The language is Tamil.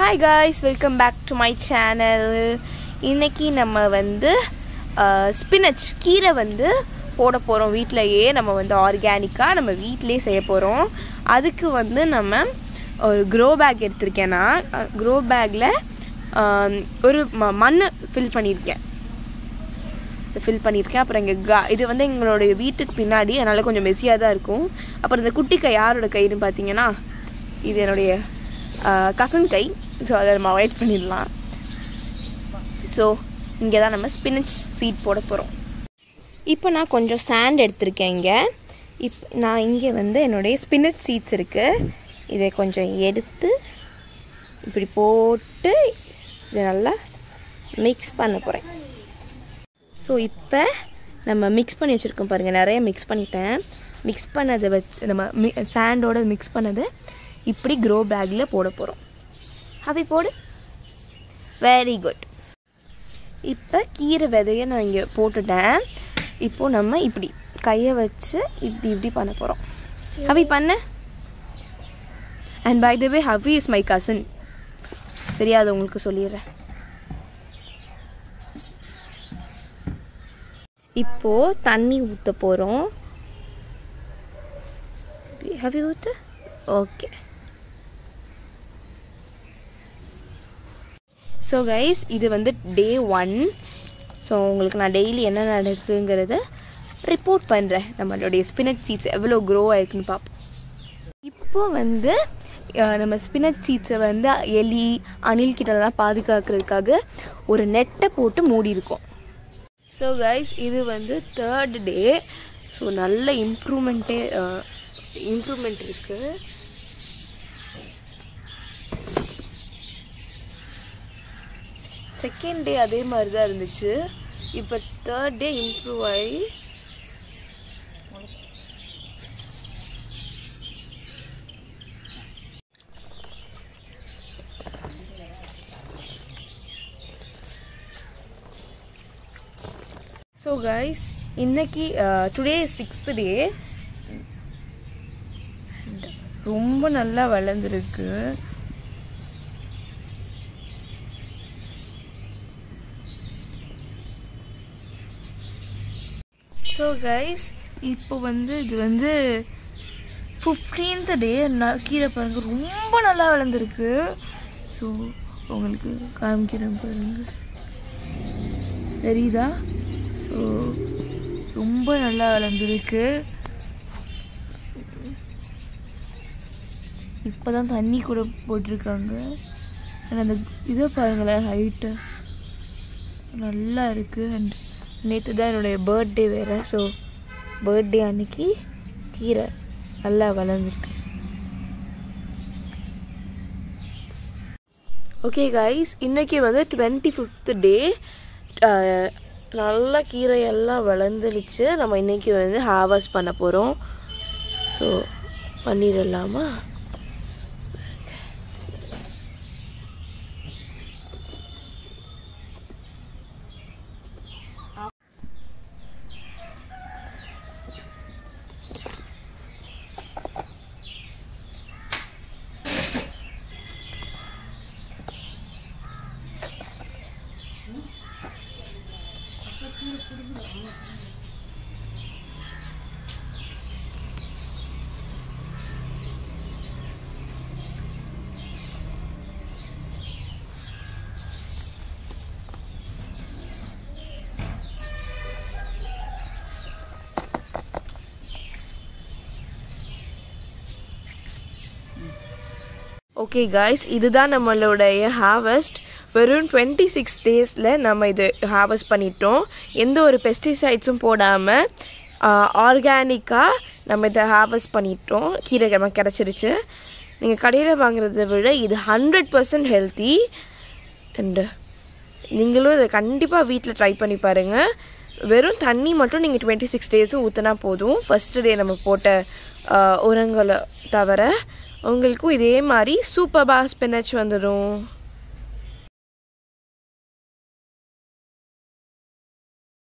hi guys welcome back to my channel இன்னைக்கு நம்ம வந்து ஸ்பினச் கீரை வந்து போட போகிறோம் வீட்டிலையே நம்ம வந்து ஆர்கானிக்காக நம்ம வீட்டிலே செய்ய போகிறோம் அதுக்கு வந்து நம்ம ஒரு க்ரோ பேக் எடுத்திருக்கேன்னா க்ரோ பேக்கில் ஒரு ம மண் ஃபில் பண்ணியிருக்கேன் ஃபில் பண்ணியிருக்கேன் அப்புறம் இங்கே கா இது வந்து எங்களுடைய வீட்டுக்கு பின்னாடி அதனால் கொஞ்சம் மெஸ்ஸியாக தான் இருக்கும் அப்புறம் இந்த குட்டி கை யாரோட கைன்னு பார்த்தீங்கன்னா இது என்னுடைய கசன் கை ஸோ அதை நம்ம அவாய்ட் பண்ணிடலாம் ஸோ இங்கே தான் நம்ம ஸ்பினச் சீட் போட போகிறோம் இப்போ நான் கொஞ்சம் சாண்ட் எடுத்திருக்கேன் இங்கே இப் நான் இங்கே வந்து என்னுடைய ஸ்பினச் சீட்ஸ் இருக்குது இதை கொஞ்சம் எடுத்து இப்படி போட்டு இதை நல்லா மிக்ஸ் பண்ண போகிறேன் ஸோ இப்போ நம்ம மிக்ஸ் பண்ணி வச்சுருக்கோம் பாருங்கள் நிறைய மிக்ஸ் பண்ணிட்டேன் மிக்ஸ் பண்ணதை வச்சு நம்ம மி சாண்டோட மிக்ஸ் பண்ணதை இப்படி க்ரோ பேக்கில் போட போகிறோம் ஹவி போடு வெரி குட் இப்போ கீரை விதையை நான் இங்கே போட்டுட்டேன் இப்போது நம்ம இப்படி கையை வச்சு இப்படி இப்படி பண்ண போகிறோம் ஹவி பண்ண and by the way Havi is my cousin தெரியாதவங்களுக்கு சொல்லிடுறேன் இப்போது தண்ணி ஊற்ற போகிறோம் ஹவி ஊற்று ஓகே ஸோ கைஸ் இது வந்து டே ஒன் ஸோ உங்களுக்கு நான் டெய்லி என்ன நடக்குதுங்கிறத ரிப்போர்ட் பண்ணுறேன் நம்மளுடைய ஸ்பினச் சீட்ஸ் எவ்வளோ க்ரோ ஆயிருக்குன்னு பார்ப்போம் இப்போ வந்து நம்ம ஸ்பினச் சீட்ஸை வந்து எலி அணில் கிட்டலாம் பாதுகாக்கிறதுக்காக ஒரு நெட்டை போட்டு மூடி இருக்கோம் ஸோ கைஸ் இது வந்து தேர்ட் டே ஸோ நல்ல இம்ப்ரூவ்மெண்ட்டே இம்ப்ரூவ்மெண்ட் இருக்குது செகண்ட் டே அதே மாதிரி தான் இருந்துச்சு இப்போ தேர்ட் டே இம்ப்ரூவ் ஆகி ஸோ கைஸ் இன்னைக்கு டுடே சிக்ஸ்த் டே ரொம்ப நல்லா வளர்ந்துருக்கு ஸோ கைஸ் இப்போ வந்து இது வந்து ஃபிஃப்டீன்த் டே நான் கீரை பாருங்க ரொம்ப நல்லா வளர்ந்துருக்கு ஸோ உங்களுக்கு காமிக்கிறேன் பாருங்க தெரியுதா ஸோ ரொம்ப நல்லா வளர்ந்துருக்கு இப்போ தான் தண்ணி கூட போட்டிருக்காங்க அந்த இதை பாருங்களேன் ஹைட்டு நல்லா இருக்குது அண்ட் நேற்று தான் என்னுடைய பர்த்டே வேறு ஸோ பர்த்டே அன்னைக்கு கீரை நல்லா வளர்ந்துருக்கு ஓகே கைஸ் இன்றைக்கி வந்து டுவெண்ட்டி ஃபிஃப்த் டே நல்லா கீரையெல்லாம் வளர்ந்துருச்சு நம்ம இன்றைக்கி வந்து ஹார்வஸ்ட் பண்ண போகிறோம் ஸோ பண்ணிடலாமா ஓகே காய்ஸ் இதுதான் நம்மளுடைய ஹார்வெஸ்ட் வெறும் டுவெண்ட்டி சிக்ஸ் டேஸில் நம்ம இது ஹார்வெஸ்ட் பண்ணிட்டோம் எந்த ஒரு பெஸ்டிசைட்ஸும் போடாமல் ஆர்கானிக்காக நம்ம இதை ஹார்வெஸ்ட் பண்ணிட்டோம் கீரை நமக்கு கிடச்சிருச்சு நீங்கள் கடையில் வாங்குறத விட இது ஹண்ட்ரட் பர்சன்ட் ஹெல்த்தி அண்டு நீங்களும் இதை கண்டிப்பாக வீட்டில் ட்ரை பண்ணி பாருங்கள் வெறும் தண்ணி மட்டும் நீங்கள் டுவெண்ட்டி சிக்ஸ் டேஸும் ஊற்றினா போதும் ஃபஸ்ட்டு டே நம்ம போட்ட உரங்களை தவிர உங்களுக்கும் இதே மாதிரி சூப்பர்பாக ஸ்பினச் வந்துடும்